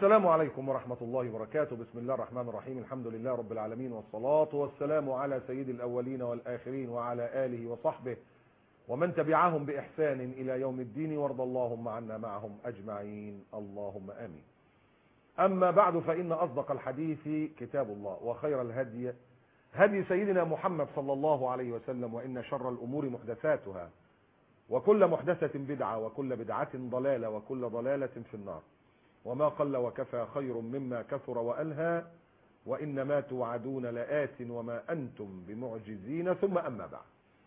السلام عليكم ورحمة الله وبركاته بسم الله الرحمن الرحيم الحمد لله رب العالمين والصلاة والسلام على سيد الأولين والآخرين وعلى آله وصحبه ومن تبعهم بإحسان إلى يوم الدين وارض اللهم عنا معهم أجمعين اللهم آمين أما بعد فإن أصدق الحديث كتاب الله وخير الهدي هدي سيدنا محمد صلى الله عليه وسلم وإن شر الأمور محدثاتها وكل محدثة بدعة وكل بدعة ضلالة وكل ضلالة في النار وما قل وكفى خير مما كثر وألهى وإنما توعدون لآت وما أنتم بمعجزين ثم أما بعد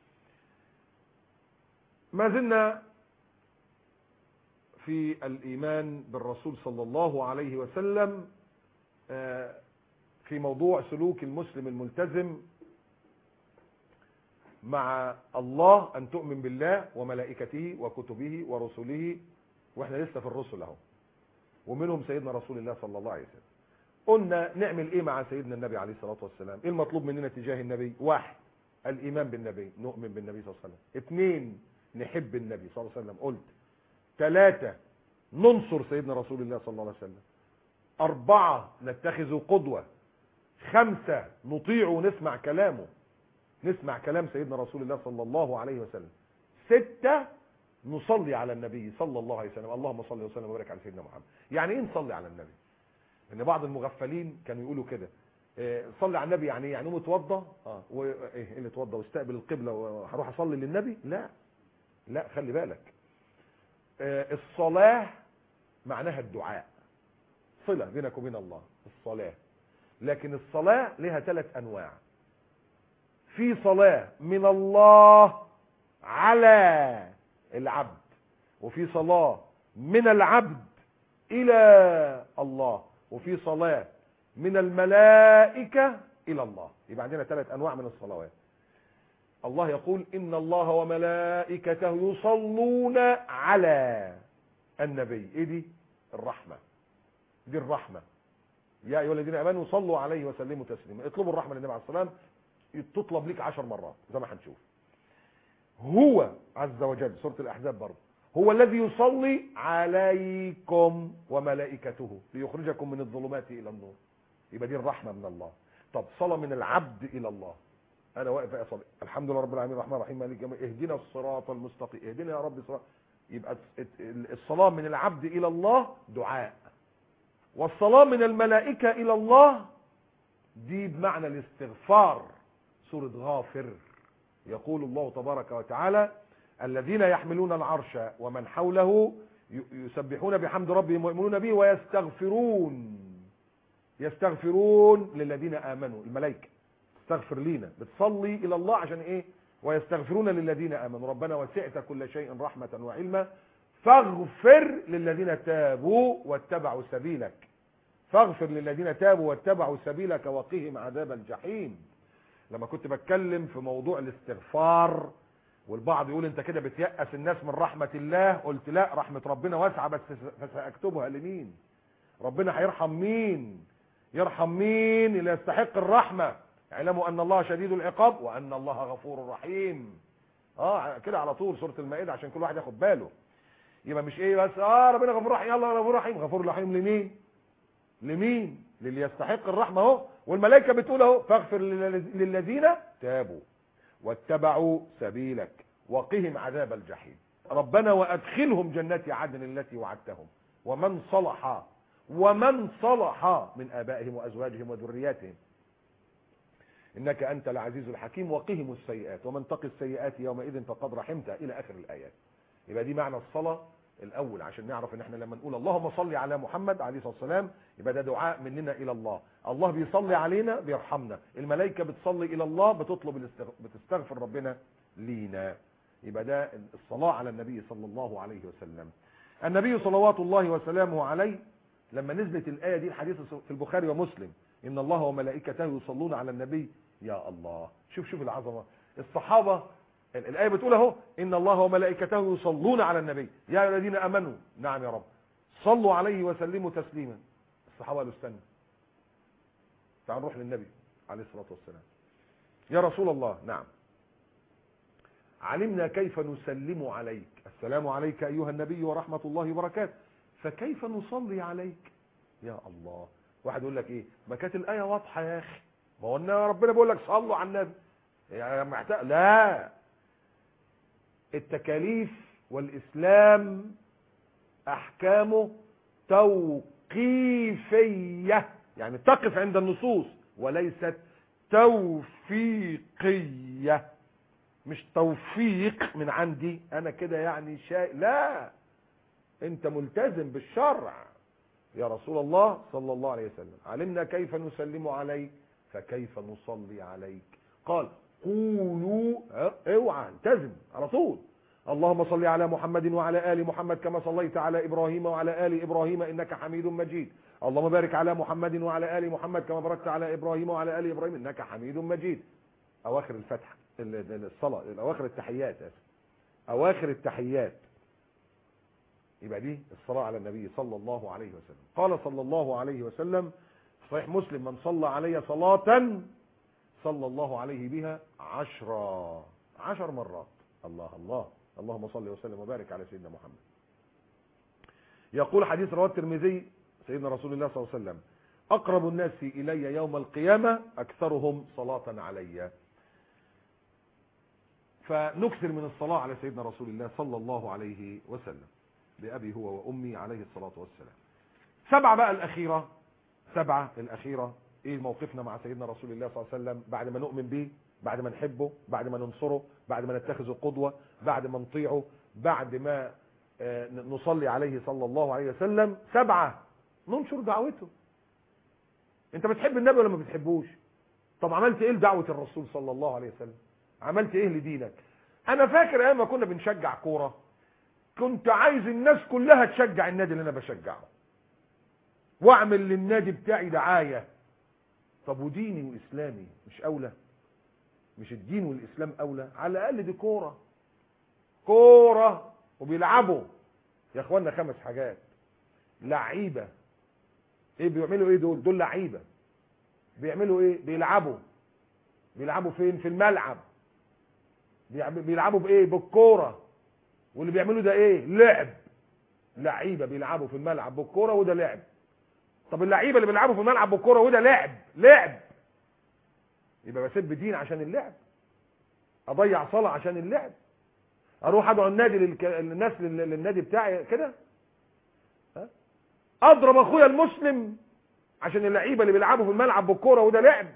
ما زلنا في الإيمان بالرسول صلى الله عليه وسلم في موضوع سلوك المسلم الملتزم مع الله أن تؤمن بالله وملائكته وكتبه ورسله وإحنا لسه في الرسل اهو ومنهم سيدنا رسول الله صلى الله عليه وسلم قلنا نعمل ايه مع سيدنا النبي عليه الصلاة والسلام ايه المطلوب مننا تجاه النبي واحد الايمان بالنبي نؤمن بالنبي صلى الله عليه وسلم اثنين نحب النبي صلى الله عليه وسلم قلت ثلاثة ننصر سيدنا رسول الله صلى الله عليه وسلم أربعة نتخذ قدوة خمسة نطيع ونسمع كلامه نسمع كلام سيدنا رسول الله صلى الله عليه وسلم ستة نصلي على النبي صلى الله عليه وسلم اللهم صل وسلم وبارك على سيدنا محمد يعني ايه نصلي على النبي ان بعض المغفلين كانوا يقولوا كده إيه صلي على النبي يعني ايه يعني قوم اتوضى اه وايه اللي اتوضى واستقبل القبله وهروح اصلي للنبي لا لا خلي بالك إيه الصلاه معناها الدعاء صله بينك وبين الله الصلاه لكن الصلاه لها ثلاث انواع في صلاه من الله على العبد وفي صلاة من العبد إلى الله وفي صلاة من الملائكة إلى الله يبقى عندنا ثلاث أنواع من الصلوات الله يقول إن الله وملائكته يصلون على النبي إيه دي الرحمة دي الرحمة يا أيها الذين آمنوا صلوا عليه وسلموا تسليما اطلبوا الرحمة للنبي عليه الصلاة والسلام تطلب لك عشر مرات زي ما هنشوف هو عز وجل سورة الأحزاب برضه هو الذي يصلي عليكم وملائكته ليخرجكم من الظلمات إلى النور يبقى دي الرحمة من الله طب صلاة من العبد إلى الله أنا واقف أصلي الحمد لله رب العالمين الرحمن الرحيم مالك يوم اهدنا الصراط المستقيم اهدنا يا رب صراط يبقى الصلاة من العبد إلى الله دعاء والصلاة من الملائكة إلى الله دي بمعنى الاستغفار سورة غافر يقول الله تبارك وتعالى الذين يحملون العرش ومن حوله يسبحون بحمد ربهم ويؤمنون به ويستغفرون يستغفرون للذين آمنوا الملائكة تستغفر لينا بتصلي إلى الله عشان إيه ويستغفرون للذين آمنوا ربنا وسعت كل شيء رحمة وعلما فاغفر للذين تابوا واتبعوا سبيلك فاغفر للذين تابوا واتبعوا سبيلك وقهم عذاب الجحيم لما كنت بتكلم في موضوع الاستغفار والبعض يقول انت كده بتيأس الناس من رحمة الله قلت لا رحمة ربنا واسعة بس فسأكتبها لمين ربنا هيرحم مين يرحم مين اللي يستحق الرحمة اعلموا ان الله شديد العقاب وان الله غفور رحيم اه كده على طول سورة المائدة عشان كل واحد ياخد باله يبقى مش ايه بس اه ربنا غفور رحيم الله غفور رحيم غفور رحيم لمين لمين للي يستحق الرحمة اهو والملائكة بتقول اهو فاغفر للذين تابوا واتبعوا سبيلك وقهم عذاب الجحيم ربنا وادخلهم جنات عدن التي وعدتهم ومن صلح ومن صلح من ابائهم وازواجهم وذرياتهم انك انت العزيز الحكيم وقهم السيئات ومن تقي السيئات يومئذ فقد رحمته الى اخر الايات يبقى دي معنى الصلاه الاول عشان نعرف ان احنا لما نقول اللهم صل على محمد عليه الصلاه والسلام يبقى ده دعاء مننا الى الله الله بيصلي علينا بيرحمنا الملائكه بتصلي الى الله بتطلب الاستغ... بتستغفر ربنا لينا يبقى ده الصلاه على النبي صلى الله عليه وسلم النبي صلوات الله وسلامه عليه لما نزلت الايه دي الحديث في البخاري ومسلم ان الله وملائكته يصلون على النبي يا الله شوف شوف العظمه الصحابه الآية بتقول اهو إن الله وملائكته يصلون على النبي يا أيها الذين آمنوا نعم يا رب صلوا عليه وسلموا تسليما الصحابة قالوا استنى تعال نروح للنبي عليه الصلاة والسلام يا رسول الله نعم علمنا كيف نسلم عليك السلام عليك أيها النبي ورحمة الله وبركاته فكيف نصلي عليك يا الله واحد يقول لك ايه ما كانت الايه واضحه يا اخي ما هو إن ربنا بيقول لك صلوا على النبي يعني محتاج لا التكاليف والاسلام احكامه توقيفيه يعني تقف عند النصوص وليست توفيقيه مش توفيق من عندي انا كده يعني شيء لا انت ملتزم بالشرع يا رسول الله صلى الله عليه وسلم علمنا كيف نسلم عليك فكيف نصلي عليك قال قولوا اه، اوعى التزم على طول اللهم صل على محمد وعلى ال محمد كما صليت على ابراهيم وعلى ال ابراهيم انك حميد مجيد اللهم بارك على محمد وعلى ال محمد كما باركت على ابراهيم وعلى ال ابراهيم انك حميد مجيد اواخر الفتح ال- ال- الصلاه اواخر التحيات اسف اواخر التحيات يبقى دي الصلاه على النبي صلى الله عليه وسلم قال صلى الله عليه وسلم في صحيح مسلم من صلى علي صلاه صلى الله عليه بها عشرا عشر مرات الله الله اللهم صل وسلم وبارك على سيدنا محمد يقول حديث رواه الترمذي سيدنا رسول الله صلى الله عليه وسلم اقرب الناس الي يوم القيامه اكثرهم صلاه علي فنكثر من الصلاه على سيدنا رسول الله صلى الله عليه وسلم بابي هو وامي عليه الصلاه والسلام سبعه بقى الاخيره سبعه الاخيره ايه موقفنا مع سيدنا رسول الله صلى الله عليه وسلم بعد ما نؤمن به بعد ما نحبه بعد ما ننصره بعد ما نتخذه قدوه بعد ما نطيعه بعد ما آه، نصلي عليه صلى الله عليه وسلم سبعه ننشر دعوته انت بتحب النبي ولا ما بتحبوش طب عملت ايه لدعوه الرسول صلى الله عليه وسلم عملت ايه لدينك انا فاكر ايام ما كنا بنشجع كوره كنت عايز الناس كلها تشجع النادي اللي انا بشجعه واعمل للنادي بتاعي دعايه طب وديني واسلامي مش اولى مش الدين والاسلام اولى على الاقل دي كوره كوره وبيلعبوا يا اخوانا خمس حاجات لعيبه ايه بيعملوا ايه دول دول لعيبه بيعملوا ايه بيلعبوا بيلعبوا فين في الملعب بيعم- بيلعبوا بايه بالكوره واللي بيعملوا ده ايه لعب لعيبه بيلعبوا في الملعب بالكوره وده لعب طب اللعيبه اللي بيلعبوا في الملعب بالكوره وده لعب لعب يبقى بسيب دين عشان اللعب اضيع صلاه عشان اللعب اروح ادعو النادي للك... الناس لل... للنادي بتاعي كده ها؟ اضرب اخويا المسلم عشان اللعيبه اللي بيلعبوا في الملعب بالكوره وده لعب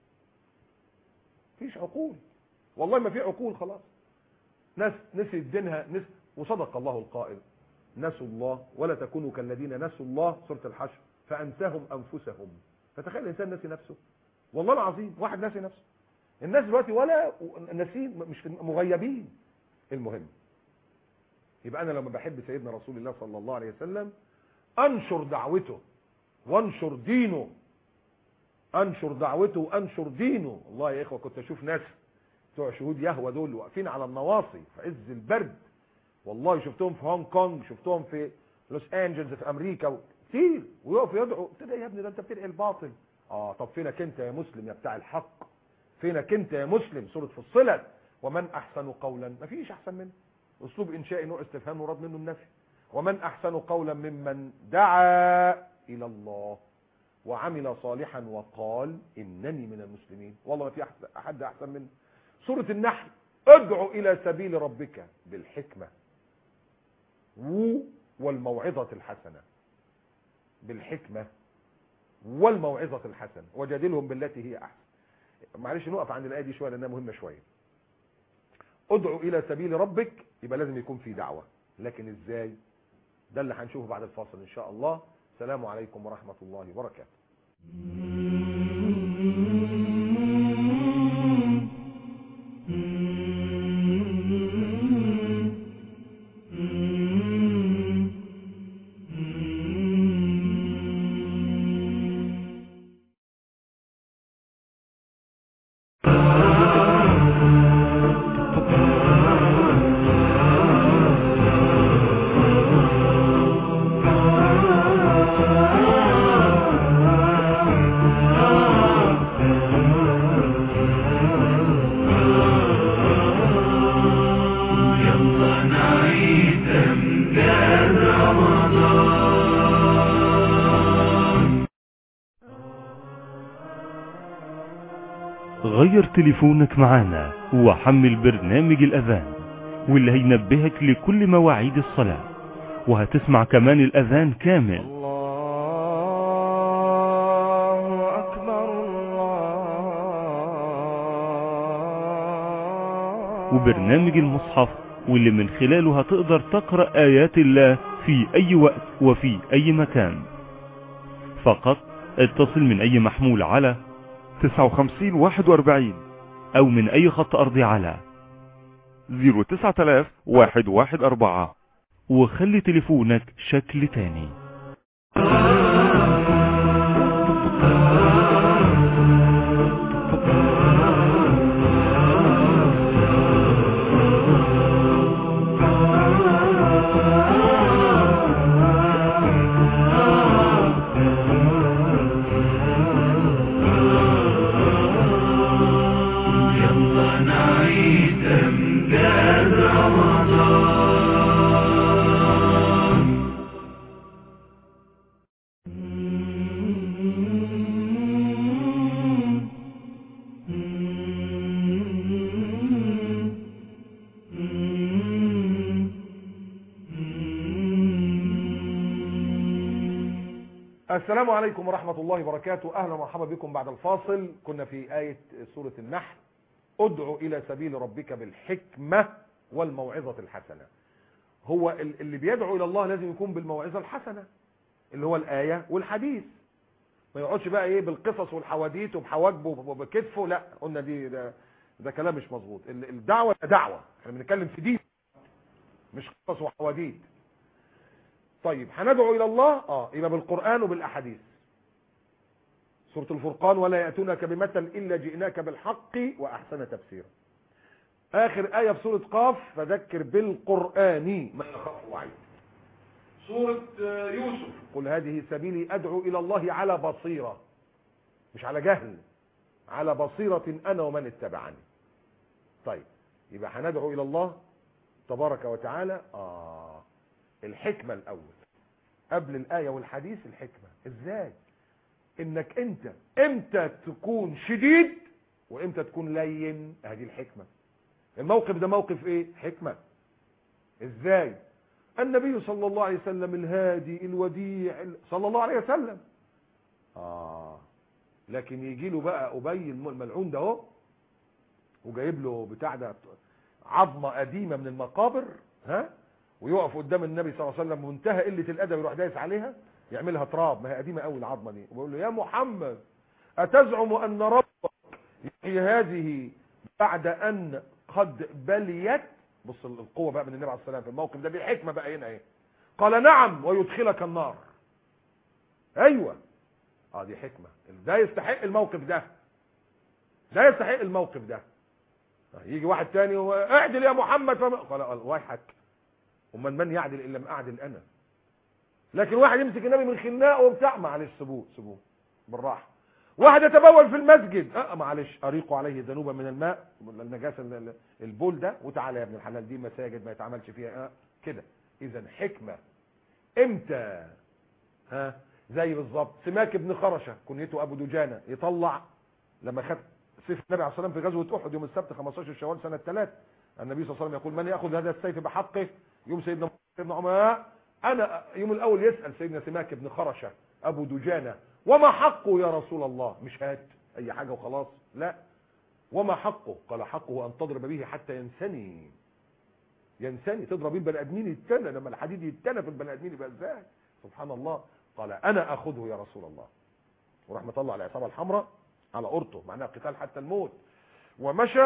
مفيش عقول والله ما في عقول خلاص ناس نسيت دينها نس... وصدق الله القائل نسوا الله ولا تكونوا كالذين نسوا الله سوره الحشر فانساهم انفسهم فتخيل الانسان ناسي نفسه والله العظيم واحد ناسي نفسه الناس دلوقتي ولا ناسين مش في- مغيبين المهم يبقى انا لما بحب سيدنا رسول الله صلى الله عليه وسلم انشر دعوته وانشر دينه انشر دعوته وانشر دينه والله يا اخوه كنت اشوف ناس بتوع شهود يهوى دول واقفين على النواصي في عز البرد والله شفتهم في هونج كونج شفتهم في لوس انجلز في امريكا كتير ويقفوا يدعوا قلت له يا ابني ده انت بتدعي الباطل اه طب فينك انت يا مسلم يا بتاع الحق فينك انت يا مسلم سوره فصلت ومن احسن قولا مفيش احسن منه اسلوب انشائي نوع استفهام مراد منه النفي ومن احسن قولا ممن دعا الى الله وعمل صالحا وقال انني من المسلمين والله ما في أحد- احد احسن منه سوره النحل ادعو الى سبيل ربك بالحكمه و والموعظه الحسنه بالحكمه والموعظه الحسنه وجادلهم بالتي هي احسن معلش نقف عند الايه دي شويه لانها مهمه شويه ادعو الى سبيل ربك يبقى لازم يكون في دعوه لكن ازاي ده اللي هنشوفه بعد الفاصل ان شاء الله السلام عليكم ورحمه الله وبركاته غير تليفونك معانا وحمل برنامج الأذان واللي هينبهك لكل مواعيد الصلاة وهتسمع كمان الأذان كامل الله أكبر الله وبرنامج المصحف واللي من خلاله هتقدر تقرأ آيات الله في أي وقت وفي أي مكان فقط اتصل من أي محمول على 59 41 أو من أي خط أرضي على 09000 114 وخلي تليفونك شكل تاني السلام عليكم ورحمة الله وبركاته أهلا ومرحبا بكم بعد الفاصل كنا في آية سورة النحل ادعو إلى سبيل ربك بالحكمة والموعظة الحسنة هو ال- اللي بيدعو إلى الله لازم يكون بالموعظة الحسنة اللي هو الآية والحديث ما يقعدش بقى ايه بالقصص والحواديت وبحواجبه وبكتفه لا قلنا دي ده, ده كلام مش مظبوط ال- الدعوة دعوة احنا بنتكلم في دين مش قصص وحواديت طيب هندعو الى الله اه يبقى بالقران وبالاحاديث سوره الفرقان ولا ياتونك بمثل الا جئناك بالحق واحسن تفسيرا اخر ايه في سوره قاف فذكر بالقران ما يخاف وعيد سوره آه، يوسف قل هذه سبيلي ادعو الى الله على بصيره مش على جهل على بصيره انا ومن اتبعني طيب يبقى هندعو الى الله تبارك وتعالى اه الحكمة الأول قبل الآية والحديث الحكمة إزاي إنك أنت إمتى تكون شديد وإمتى تكون لين هذه الحكمة الموقف ده موقف إيه حكمة إزاي النبي صلى الله عليه وسلم الهادي الوديع ال- صلى الله عليه وسلم آه لكن يجي له بقى أبي الم- الملعون ده اهو وجايب له بتاع ده عظمة قديمة من المقابر ها ويقف قدام النبي صلى الله عليه وسلم منتهى قله الادب يروح دايس عليها يعملها تراب ما هي قديمه قوي العظمه دي وبيقول له يا محمد اتزعم ان ربك يحيي هذه بعد ان قد بليت بص القوه بقى من النبي عليه الصلاه والسلام في الموقف ده دي حكمه بقى هنا ايه قال نعم ويدخلك النار ايوه اه دي حكمه ده يستحق الموقف ده ده يستحق الموقف ده يجي واحد تاني هو اعدل يا محمد فما قال قال ويحك امال من يعدل ان لم اعدل انا لكن واحد يمسك النبي من خناقه وبتاع معلش سيبوه سيبوه بالراحه واحد يتبول في المسجد اه معلش اريقوا عليه ذنوبا من الماء النجاسه ال- ال- البول ده وتعالى يا ابن الحلال دي مساجد ما يتعملش فيها اه كده اذا حكمه امتى ها زي بالظبط سماك ابن خرشه كنيته ابو دجانه يطلع لما خد سيف النبي عليه الصلاه والسلام في غزوه احد يوم السبت 15 شوال سنه 3 النبي صلى الله عليه وسلم يقول من ياخذ هذا السيف بحقه يوم سيدنا سيدنا عمر انا يوم الاول يسال سيدنا سماك بن خرشه ابو دجانه وما حقه يا رسول الله مش هات اي حاجه وخلاص لا وما حقه قال حقه ان تضرب به حتى ينسني ينسني تضرب بيه البني ادمين يتنى لما الحديد يتنى في البني ادمين يبقى ازاي سبحان الله قال انا اخذه يا رسول الله ورحمه الله على العصابه الحمراء على قرطه معناها قتال حتى الموت ومشى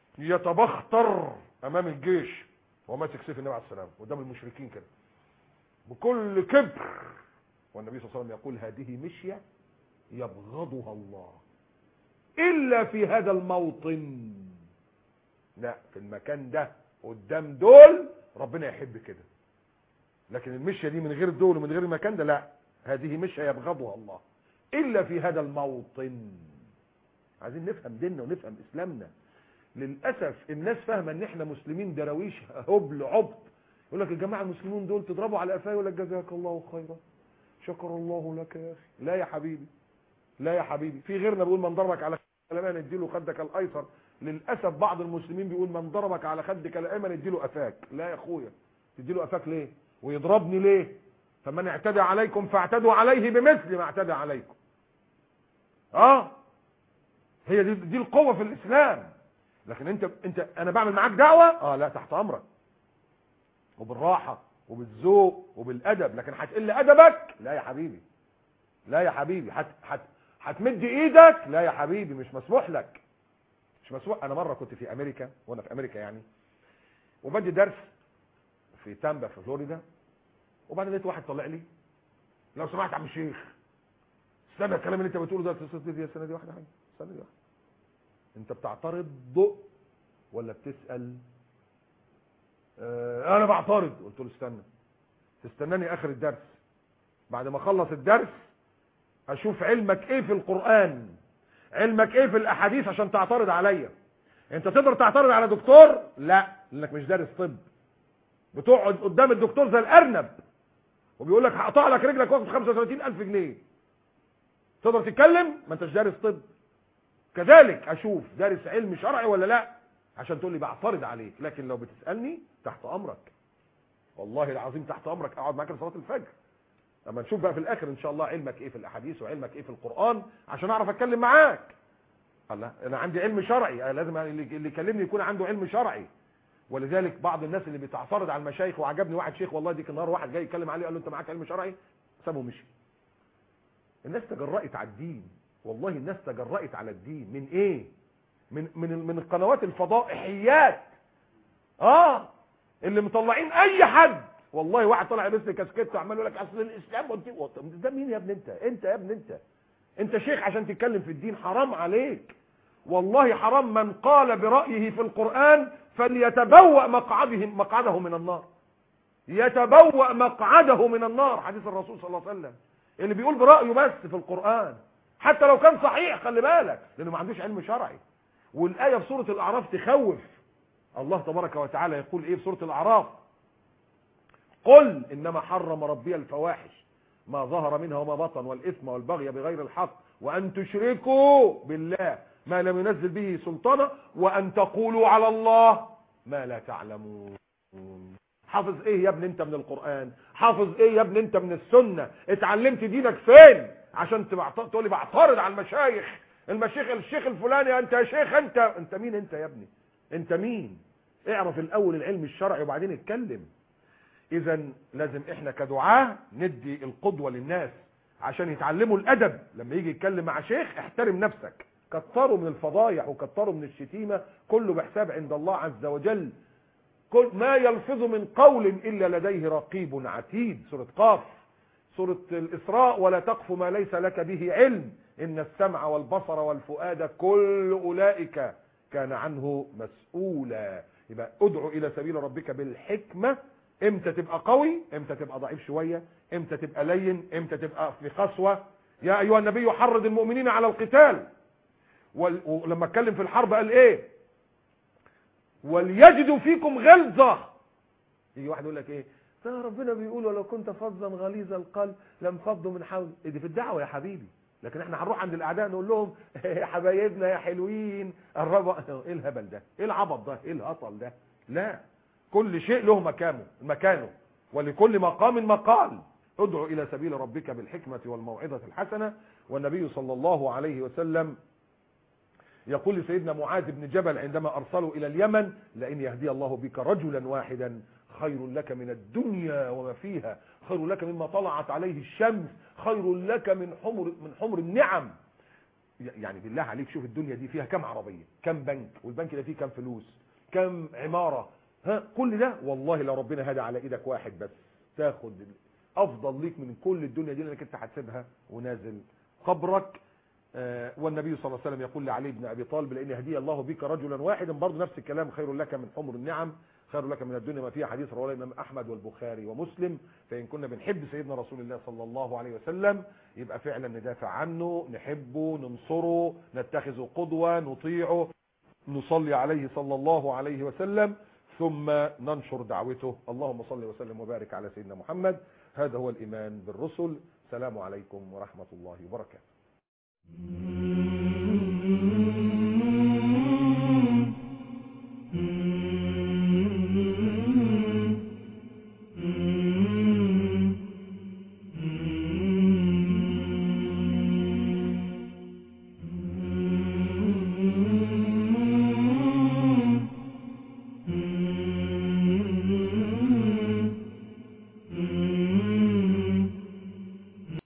يتبختر امام الجيش وهو ماسك سيف النبي عليه السلام قدام المشركين كده بكل كبر والنبي صلى الله عليه وسلم يقول هذه مشية يبغضها الله إلا في هذا الموطن لا في المكان ده قدام دول ربنا يحب كده لكن المشية دي من غير دول ومن غير المكان ده لا هذه مشية يبغضها الله إلا في هذا الموطن عايزين نفهم ديننا ونفهم إسلامنا للاسف الناس فاهمه ان احنا مسلمين دراويش هبل عبط يقول لك الجماعه المسلمين دول تضربوا على قفاه يقول لك جزاك الله خيرا شكر الله لك يا اخي لا يا حبيبي لا يا حبيبي في غيرنا بيقول من ضربك على الايمن اديله خدك الايسر للاسف بعض المسلمين بيقول من ضربك على خدك الايمن اديله قفاك لا يا اخويا تديله قفاك ليه ويضربني ليه فمن اعتدى عليكم فاعتدوا عليه بمثل ما اعتدى عليكم اه هي دي, دي القوه في الاسلام لكن انت انت انا بعمل معاك دعوه اه لا تحت امرك وبالراحه وبالذوق وبالادب لكن هتقل ادبك لا يا حبيبي لا يا حبيبي هت هت هتمد ايدك لا يا حبيبي مش مسموح لك مش مسموح انا مره كنت في امريكا وانا في امريكا يعني وبدي درس في تامبا في فلوريدا وبعدين لقيت واحد طلع لي لو سمحت يا عم الشيخ استنى الكلام اللي انت بتقوله ده السنه دي السنه دي واحده حاجه السنه دي واحده انت بتعترض ولا بتسال آه انا بعترض قلت له استنى تستناني اخر الدرس بعد ما اخلص الدرس اشوف علمك ايه في القران علمك ايه في الاحاديث عشان تعترض عليا انت تقدر تعترض على دكتور لا لانك مش دارس طب بتقعد قدام الدكتور زي الارنب وبيقول لك هقطع لك رجلك واخد 35000 جنيه تقدر تتكلم ما انتش دارس طب كذلك اشوف دارس علم شرعي ولا لا عشان تقول لي بعترض عليك لكن لو بتسالني تحت امرك والله العظيم تحت امرك اقعد معاك لصلاه الفجر لما نشوف بقى في الاخر ان شاء الله علمك ايه في الاحاديث وعلمك ايه في القران عشان اعرف اتكلم معاك الله انا عندي علم شرعي أنا لازم اللي اللي يكلمني يكون عنده علم شرعي ولذلك بعض الناس اللي بتعترض على المشايخ وعجبني واحد شيخ والله ديك النهار واحد جاي يتكلم عليه قال له انت معاك علم شرعي سابه ومشي الناس تجرأت على الدين والله الناس تجرأت على الدين من ايه من من من القنوات الفضائحيات اه اللي مطلعين اي حد والله واحد طلع لابس لي كاسكيت وعمال يقول لك اصل الاسلام قلت ده مين يا ابن انت انت يا ابن انت انت شيخ عشان تتكلم في الدين حرام عليك والله حرام من قال برأيه في القرآن فليتبوأ مقعده مقعده من النار يتبوأ مقعده من النار حديث الرسول صلى الله عليه وسلم اللي بيقول برأيه بس في القرآن حتى لو كان صحيح خلي بالك لانه ما عندوش علم شرعي والآية في سورة الأعراف تخوف الله تبارك وتعالى يقول ايه في سورة الأعراف قل إنما حرم ربي الفواحش ما ظهر منها وما بطن والإثم والبغي بغير الحق وأن تشركوا بالله ما لم ينزل به سلطانا وأن تقولوا على الله ما لا تعلمون حافظ ايه يا ابن انت من القرآن حافظ ايه يا ابن انت من السنة اتعلمت دينك فين عشان تقول لي بعترض على المشايخ المشيخ الشيخ الفلاني انت يا شيخ انت انت مين انت يا ابني انت مين اعرف الاول العلم الشرعي وبعدين اتكلم اذا لازم احنا كدعاة ندي القدوة للناس عشان يتعلموا الادب لما يجي يتكلم مع شيخ احترم نفسك كتروا من الفضايح وكتروا من الشتيمة كله بحساب عند الله عز وجل كل ما يلفظ من قول الا لديه رقيب عتيد سورة قاف سورة الاسراء ولا تقف ما ليس لك به علم ان السمع والبصر والفؤاد كل اولئك كان عنه مسؤولا يبقى ادعو الى سبيل ربك بالحكمة امتى تبقى قوي امتى تبقى ضعيف شوية امتى تبقى لين امتى تبقى في قسوة يا ايها النبي حرض المؤمنين على القتال ولما اتكلم في الحرب قال ايه وليجدوا فيكم غلظة يجي واحد يقول لك ايه ده ربنا بيقول ولو كنت فظا غليظ القلب لم فضوا من حول إيه دي في الدعوة يا حبيبي لكن احنا هنروح عند الاعداء نقول لهم يا حبايبنا يا حلوين الربا ايه الهبل ده ايه العبط ده ايه الهطل ده لا كل شيء له مكانه مكانه ولكل مقام مقال ادعو الى سبيل ربك بالحكمة والموعظة الحسنة والنبي صلى الله عليه وسلم يقول لسيدنا معاذ بن جبل عندما ارسلوا الى اليمن لان يهدي الله بك رجلا واحدا خير لك من الدنيا وما فيها خير لك مما طلعت عليه الشمس خير لك من حمر من حمر النعم يعني بالله عليك شوف الدنيا دي فيها كم عربية كم بنك والبنك ده فيه كم فلوس كم عمارة ها كل ده والله لو ربنا هدى على ايدك واحد بس تاخد افضل ليك من كل الدنيا دي لانك انت هتسيبها ونازل قبرك آه والنبي صلى الله عليه وسلم يقول لعلي بن ابي طالب لان هدي الله بك رجلا واحدا برضه نفس الكلام خير لك من حمر النعم خير لك من الدنيا ما فيها حديث رواه الامام احمد والبخاري ومسلم فان كنا بنحب سيدنا رسول الله صلى الله عليه وسلم يبقى فعلا ندافع عنه نحبه ننصره نتخذه قدوه نطيعه نصلي عليه صلى الله عليه وسلم ثم ننشر دعوته اللهم صل وسلم وبارك على سيدنا محمد هذا هو الايمان بالرسل السلام عليكم ورحمه الله وبركاته